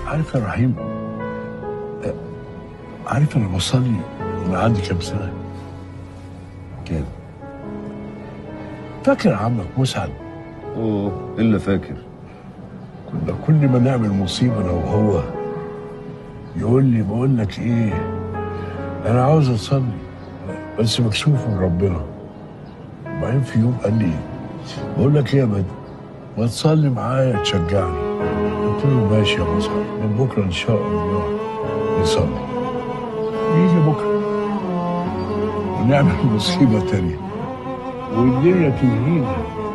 عارف يا رحيم آه، عارف انا بصلي وانا عندي كام سنه كام فاكر عمك مسعد اوه الا فاكر كنا كل ما نعمل مصيبه انا وهو يقول لي بقول لك ايه انا عاوز اصلي بس مكسوف من ربنا وبعدين في يوم قال لي بقول لك ايه يا بدر ما تصلي معايا تشجعني قلت له ماشي يا مسعد من بكره ان شاء الله نصلي يجي بكره ونعمل مصيبه تانيه والدنيا تنهينا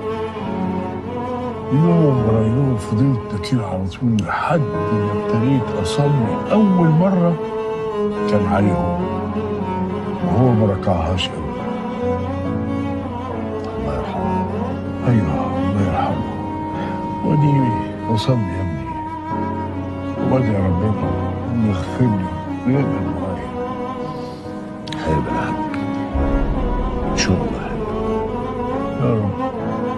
يوم ورا يوم فضلت كده على طول لحد ما ابتديت اصلي اول مره كان عليهم وهو ما ركعهاش ابدا الله يرحمه ايوه الله يرحمه ودي بصلي يا ابني وبدعي ربنا انه يغفر لي ويقبل معايا هيبقى الحاج ان شاء الله يا رب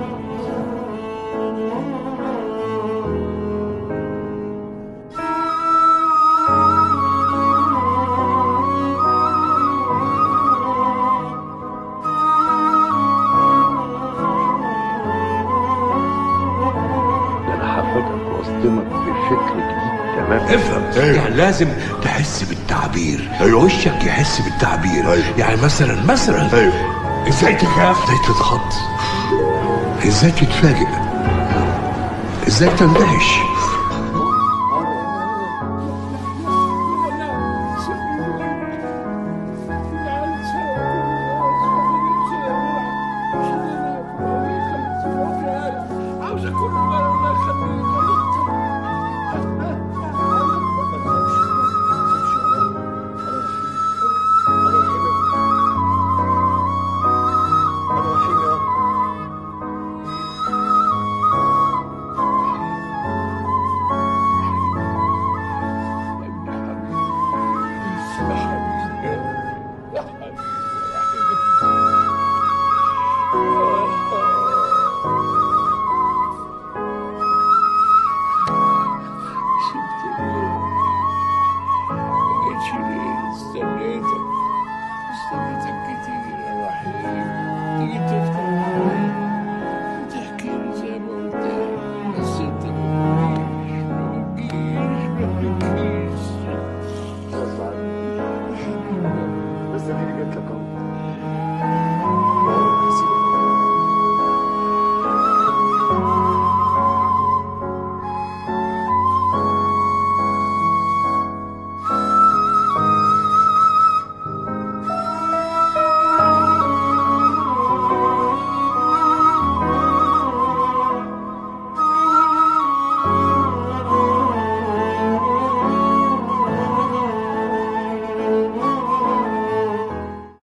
ده انا هاخدك واصدمك بشكل جديد تماما افهم يعني لازم تحس بالتعبير أيوه. وشك يحس بالتعبير أيوه. يعني مثلا مثلا أيوه. ازاي تخاف ازاي تتخض ازاي تتفاجئ ازاي تندهش